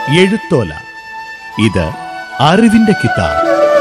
എഴുത്തോല ഇത് അറിവിന്റെ കിതാബ്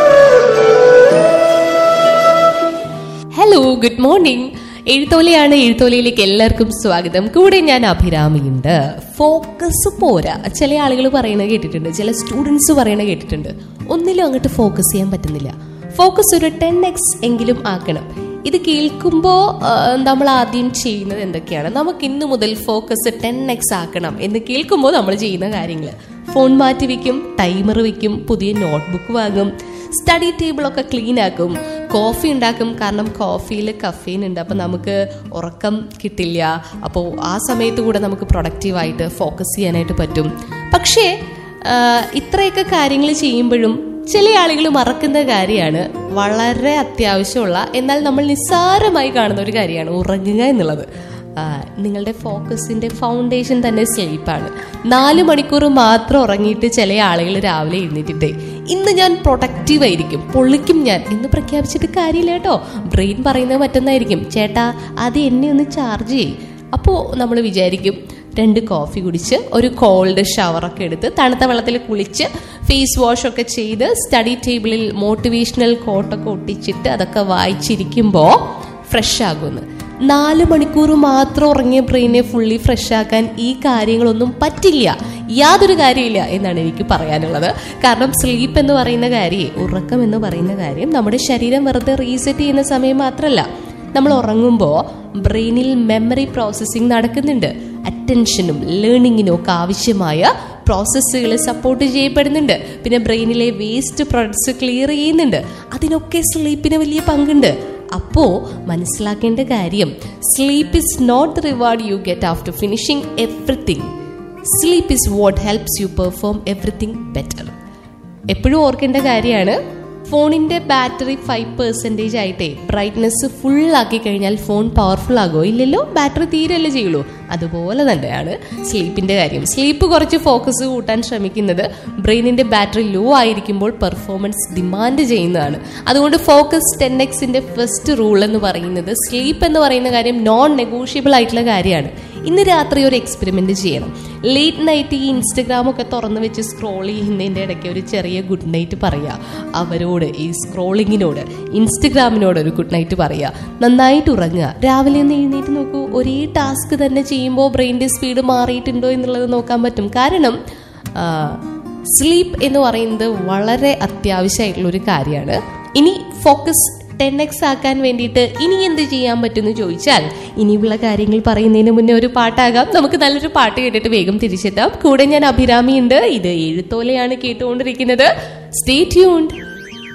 ഹലോ ഗുഡ് മോർണിംഗ് എഴുത്തോലയാണ് എഴുത്തോലയിലേക്ക് എല്ലാവർക്കും സ്വാഗതം കൂടെ ഞാൻ അഭിരാമിയുണ്ട് ഫോക്കസ് പോരാ ചില ആളുകൾ പറയുന്നത് കേട്ടിട്ടുണ്ട് ചില സ്റ്റുഡൻസ് പറയുന്നത് കേട്ടിട്ടുണ്ട് ഒന്നിലും അങ്ങോട്ട് ഫോക്കസ് ചെയ്യാൻ പറ്റുന്നില്ല ഫോക്കസ് ഒരു ടെൻ എക്സ് എങ്കിലും ആക്കണം ഇത് കേൾക്കുമ്പോൾ നമ്മൾ ആദ്യം ചെയ്യുന്നത് എന്തൊക്കെയാണ് നമുക്ക് ഇന്ന് മുതൽ ഫോക്കസ് ടെൻ എക്സ് ആക്കണം എന്ന് കേൾക്കുമ്പോൾ നമ്മൾ ചെയ്യുന്ന കാര്യങ്ങൾ ഫോൺ മാറ്റി വെക്കും ടൈമർ വെക്കും പുതിയ നോട്ട്ബുക്ക് വാങ്ങും സ്റ്റഡി ടേബിളൊക്കെ ക്ലീൻ ആക്കും കോഫി ഉണ്ടാക്കും കാരണം കോഫിയിൽ കഫീൻ ഉണ്ട് അപ്പം നമുക്ക് ഉറക്കം കിട്ടില്ല അപ്പോൾ ആ സമയത്ത് കൂടെ നമുക്ക് പ്രൊഡക്റ്റീവായിട്ട് ഫോക്കസ് ചെയ്യാനായിട്ട് പറ്റും പക്ഷേ ആ, ഇത്രയൊക്കെ കാര്യങ്ങൾ ചെയ്യുമ്പോഴും ചില ആളുകൾ മറക്കുന്ന കാര്യമാണ് വളരെ അത്യാവശ്യമുള്ള എന്നാൽ നമ്മൾ നിസ്സാരമായി കാണുന്ന ഒരു കാര്യമാണ് ഉറങ്ങുക എന്നുള്ളത് ആ, നിങ്ങളുടെ ഫോക്കസിന്റെ ഫൗണ്ടേഷൻ തന്നെ സ്ലീപ്പാണ് നാല് മണിക്കൂർ മാത്രം ഉറങ്ങിയിട്ട് ചില ആളുകൾ രാവിലെ എഴുന്നേറ്റിട്ടേ ഇന്ന് ഞാൻ പ്രൊഡക്റ്റീവ് ആയിരിക്കും പൊള്ളിക്കും ഞാൻ എന്ന് പ്രഖ്യാപിച്ചിട്ട് കാര്യമില്ല കേട്ടോ ബ്രെയിൻ പറയുന്നത് മറ്റൊന്നായിരിക്കും ചേട്ടാ അത് എന്നെ ഒന്ന് ചാർജ് ചെയ്യും അപ്പോൾ നമ്മൾ വിചാരിക്കും രണ്ട് കോഫി കുടിച്ച് ഒരു കോൾഡ് ഷവറൊക്കെ എടുത്ത് തണുത്ത വെള്ളത്തിൽ കുളിച്ച് ഫേസ് വാഷ് ഒക്കെ ചെയ്ത് സ്റ്റഡി ടേബിളിൽ മോട്ടിവേഷണൽ കോട്ടൊക്കെ ഒട്ടിച്ചിട്ട് അതൊക്കെ വായിച്ചിരിക്കുമ്പോൾ ഫ്രഷ് ആകുമെന്ന് നാല് മണിക്കൂർ മാത്രം ഉറങ്ങിയ ബ്രെയിനെ ഫുള്ളി ഫ്രഷ് ആക്കാൻ ഈ കാര്യങ്ങളൊന്നും പറ്റില്ല യാതൊരു കാര്യമില്ല എന്നാണ് എനിക്ക് പറയാനുള്ളത് കാരണം സ്ലീപ്പ് എന്ന് പറയുന്ന കാര്യം ഉറക്കം എന്ന് പറയുന്ന കാര്യം നമ്മുടെ ശരീരം വെറുതെ റീസെറ്റ് ചെയ്യുന്ന സമയം മാത്രമല്ല നമ്മൾ ഉറങ്ങുമ്പോൾ ബ്രെയിനിൽ മെമ്മറി പ്രോസസ്സിംഗ് നടക്കുന്നുണ്ട് അറ്റൻഷനും ലേണിങ്ങിനും ഒക്കെ ആവശ്യമായ പ്രോസസ്സുകൾ സപ്പോർട്ട് ചെയ്യപ്പെടുന്നുണ്ട് പിന്നെ ബ്രെയിനിലെ വേസ്റ്റ് പ്രൊഡക്ട്സ് ക്ലിയർ ചെയ്യുന്നുണ്ട് അതിനൊക്കെ സ്ലീപ്പിന് വലിയ പങ്കുണ്ട് അപ്പോ മനസ്സിലാക്കേണ്ട കാര്യം sleep is not the reward you get after finishing everything sleep is what helps you perform everything better എപ്പോഴും ഓർക്കേണ്ട കാര്യമാണ് ഫോണിന്റെ ബാറ്ററി ഫൈവ് പെർസെൻറ്റേജ് ആയിട്ടേ ബ്രൈറ്റ്നെസ് ഫുൾ ആക്കി കഴിഞ്ഞാൽ ഫോൺ പവർഫുൾ ആകുമോ ഇല്ലല്ലോ ബാറ്ററി തീരല്ലേ ചെയ്യുള്ളൂ അതുപോലെ തന്നെയാണ് സ്ലീപ്പിന്റെ കാര്യം സ്ലീപ്പ് കുറച്ച് ഫോക്കസ് കൂട്ടാൻ ശ്രമിക്കുന്നത് ബ്രെയിനിന്റെ ബാറ്ററി ലോ ആയിരിക്കുമ്പോൾ പെർഫോമൻസ് ഡിമാൻഡ് ചെയ്യുന്നതാണ് അതുകൊണ്ട് ഫോക്കസ് ടെൻ എക്സിന്റെ ഫസ്റ്റ് റൂൾ എന്ന് പറയുന്നത് സ്ലീപ്പ് എന്ന് പറയുന്ന കാര്യം നോൺ നെഗോഷ്യബിൾ ആയിട്ടുള്ള കാര്യമാണ് ഇന്ന് രാത്രി ഒരു എക്സ്പെരിമെന്റ് ചെയ്യണം ലേറ്റ് നൈറ്റ് ഈ ഇൻസ്റ്റഗ്രാം ഒക്കെ തുറന്നു വെച്ച് സ്ക്രോൾ ചെയ്യുന്നതിൻ്റെ ഇടയ്ക്ക് ഒരു ചെറിയ ഗുഡ് നൈറ്റ് പറയുക അവരോട് ഈ സ്ക്രോളിങ്ങിനോട് ഇൻസ്റ്റഗ്രാമിനോട് ഒരു ഗുഡ് നൈറ്റ് പറയുക നന്നായിട്ട് ഉറങ്ങുക രാവിലെ ഒന്ന് എഴുന്നേറ്റ് നോക്കൂ ഒരേ ടാസ്ക് തന്നെ ചെയ്യുമ്പോൾ ബ്രെയിൻ്റെ സ്പീഡ് മാറിയിട്ടുണ്ടോ എന്നുള്ളത് നോക്കാൻ പറ്റും കാരണം സ്ലീപ്പ് എന്ന് പറയുന്നത് വളരെ അത്യാവശ്യമായിട്ടുള്ള ഒരു കാര്യമാണ് ഇനി ഫോക്കസ് ടെൻ എക്സ് ആക്കാൻ വേണ്ടിയിട്ട് ഇനി എന്ത് ചെയ്യാൻ പറ്റുമെന്ന് ചോദിച്ചാൽ ഇനിയുള്ള കാര്യങ്ങൾ പറയുന്നതിന് മുന്നേ ഒരു പാട്ടാകാം നമുക്ക് നല്ലൊരു പാട്ട് കേട്ടിട്ട് വേഗം തിരിച്ചെത്താം കൂടെ ഞാൻ അഭിരാമി ഉണ്ട് ഇത് എഴുത്തോലയാണ് കേട്ടുകൊണ്ടിരിക്കുന്നത് സ്റ്റേ ട്യൂൺഡ്